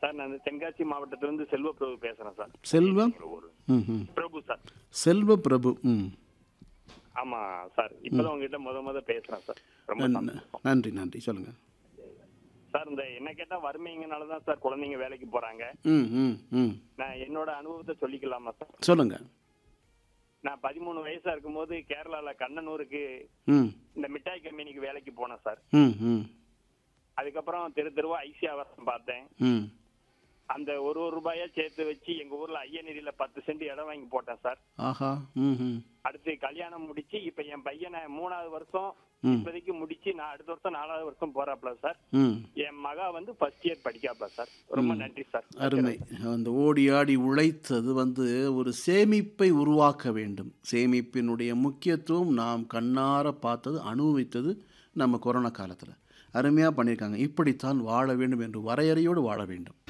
Sir நான் தென்காசி மாவட்டத்திலிருந்து செல்வ பிரபு பேசுறேன் சார் செல்வம் ஒரு ம் ம் பிரபு சார் செல்வ பிரபு ம் ஆமா சார் இப்பதான் உங்ககிட்ட முத முத பேசுறேன் சார் ரொம்ப நன்- சந்தோஷம். நன்றி நன்றி சொல்லுங்கள் சார் இந்த என்ன கேட்டா வறுமைங்கனால தான் சார் குழந்தைங்க வேலைக்கு போறாங்க ம் ம் ம் நான் என்னோட அனுபவத்தை சொல்லிக்கலாமா சார் சொல்லுங்கள் நான் பதிமூணு வயசா இருக்கும்போது கேரளால கண்ணனூருக்கு ம் இந்த மிட்டாய் கம்பெனிக்கு வேலைக்கு போனேன் சார் ம் ம் அதுக்கப்புறம் தெரு தெருவா ஐசியாவரம் பார்த்தேன் ம் அந்த ஒரு ஒரு ரூபாயா சேர்த்து வச்சு எங்க ஊர்ல ஐயநேரியில பத்து சென்ட் இடம் வாங்கி போட்டேன் சார் ஆஹா ம் ம் அடுத்து கல்யாணம் முடிச்சு இப்ப என் பையனை மூணாவது வருஷம் ம். இப்போதைக்கு முடிச்சு நான் அடுத்த வருஷம் நாலாவது வருஷம் போறாப்ல சார் ம் என் மகா வந்து ஃபர்ஸ்ட் இயர் படிக்காப்ல சார் ரொம்ப நன்றி சார் அருமை அந்த ஓடி ஆடி உழைத்தது வந்து ஒரு சேமிப்பை உருவாக்க வேண்டும் சேமிப்பினுடைய முக்கியத்துவம் நாம் கண்ணார பார்த்தது அனுபவித்தது நம்ம கொரோனா காலத்தில் அருமையாக பண்ணியிருக்காங்க இப்படித்தான் வாழ வேண்டும் என்று வரையறையோடு வாழ வேண்டும்